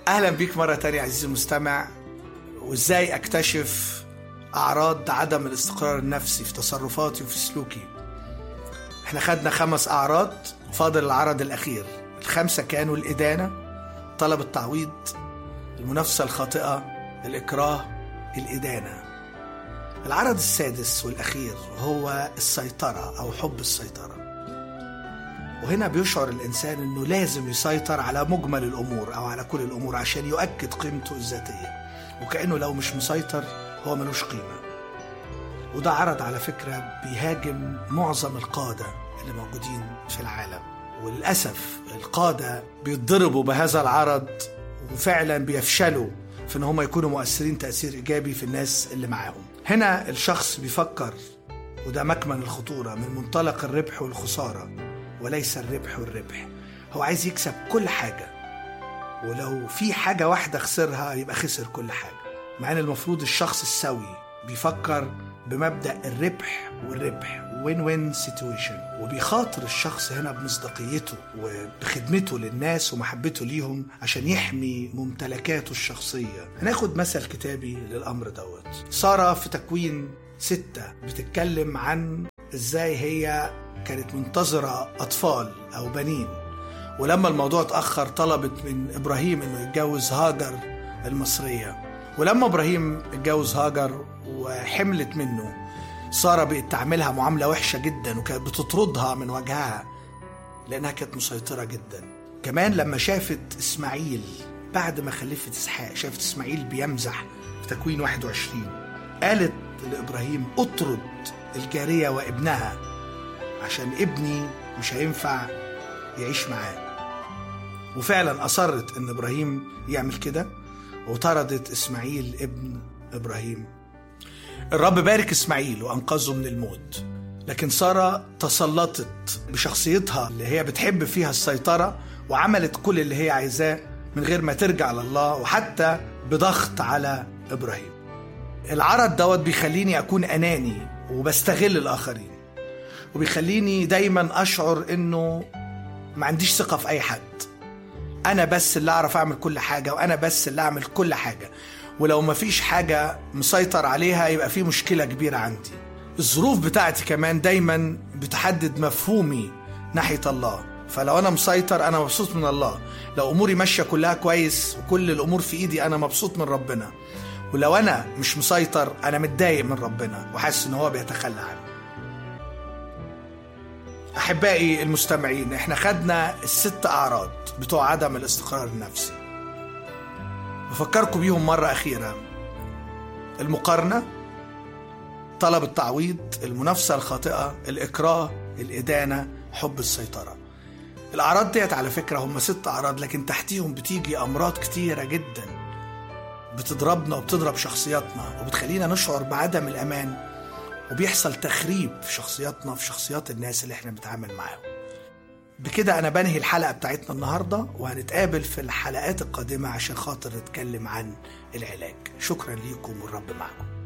اهلا بيك مره تانية عزيزي المستمع وازاي اكتشف اعراض عدم الاستقرار النفسي في تصرفاتي وفي سلوكي احنا خدنا خمس اعراض فاضل العرض الاخير الخمسه كانوا الادانه طلب التعويض المنافسه الخاطئه الاكراه الادانه العرض السادس والاخير هو السيطره او حب السيطره وهنا بيشعر الإنسان أنه لازم يسيطر على مجمل الأمور أو على كل الأمور عشان يؤكد قيمته الذاتية وكأنه لو مش مسيطر هو ملوش قيمة وده عرض على فكرة بيهاجم معظم القادة اللي موجودين في العالم وللأسف القادة بيتضربوا بهذا العرض وفعلا بيفشلوا في ان هم يكونوا مؤثرين تأثير إيجابي في الناس اللي معاهم هنا الشخص بيفكر وده مكمن الخطورة من منطلق الربح والخسارة وليس الربح والربح هو عايز يكسب كل حاجة ولو في حاجة واحدة خسرها يبقى خسر كل حاجة مع ان المفروض الشخص السوي بيفكر بمبدأ الربح والربح وين وين سيتويشن وبيخاطر الشخص هنا بمصداقيته وبخدمته للناس ومحبته ليهم عشان يحمي ممتلكاته الشخصية هناخد مثل كتابي للأمر دوت سارة في تكوين ستة بتتكلم عن ازاي هي كانت منتظرة أطفال أو بنين ولما الموضوع اتأخر طلبت من إبراهيم إنه يتجوز هاجر المصرية ولما إبراهيم اتجوز هاجر وحملت منه سارة بقت تعملها معاملة وحشة جدا وكانت بتطردها من وجهها لأنها كانت مسيطرة جدا كمان لما شافت إسماعيل بعد ما خلفت إسحاق شافت إسماعيل بيمزح في تكوين 21 قالت لإبراهيم اطرد الجارية وابنها عشان ابني مش هينفع يعيش معاه وفعلا أصرت إن إبراهيم يعمل كده وطردت إسماعيل ابن إبراهيم الرب بارك إسماعيل وأنقذه من الموت لكن سارة تسلطت بشخصيتها اللي هي بتحب فيها السيطرة وعملت كل اللي هي عايزاه من غير ما ترجع لله وحتى بضغط على إبراهيم العرض دوت بيخليني أكون أناني وبستغل الآخرين وبيخليني دايما اشعر انه ما عنديش ثقه في اي حد انا بس اللي اعرف اعمل كل حاجه وانا بس اللي اعمل كل حاجه ولو ما فيش حاجه مسيطر عليها يبقى في مشكله كبيره عندي الظروف بتاعتي كمان دايما بتحدد مفهومي ناحيه الله فلو انا مسيطر انا مبسوط من الله لو اموري ماشيه كلها كويس وكل الامور في ايدي انا مبسوط من ربنا ولو انا مش مسيطر انا متضايق من ربنا وحاسس ان هو بيتخلى عني احبائي المستمعين احنا خدنا الست اعراض بتوع عدم الاستقرار النفسي بفكركم بيهم مرة أخيرة المقارنة طلب التعويض المنافسة الخاطئة الإكراه الإدانة حب السيطرة الأعراض ديت على فكرة هم ست أعراض لكن تحتيهم بتيجي أمراض كتيرة جدا بتضربنا وبتضرب شخصياتنا وبتخلينا نشعر بعدم الأمان وبيحصل تخريب في شخصياتنا في شخصيات الناس اللي احنا بنتعامل معاهم بكده انا بنهي الحلقه بتاعتنا النهارده وهنتقابل في الحلقات القادمه عشان خاطر نتكلم عن العلاج شكرا ليكم والرب معكم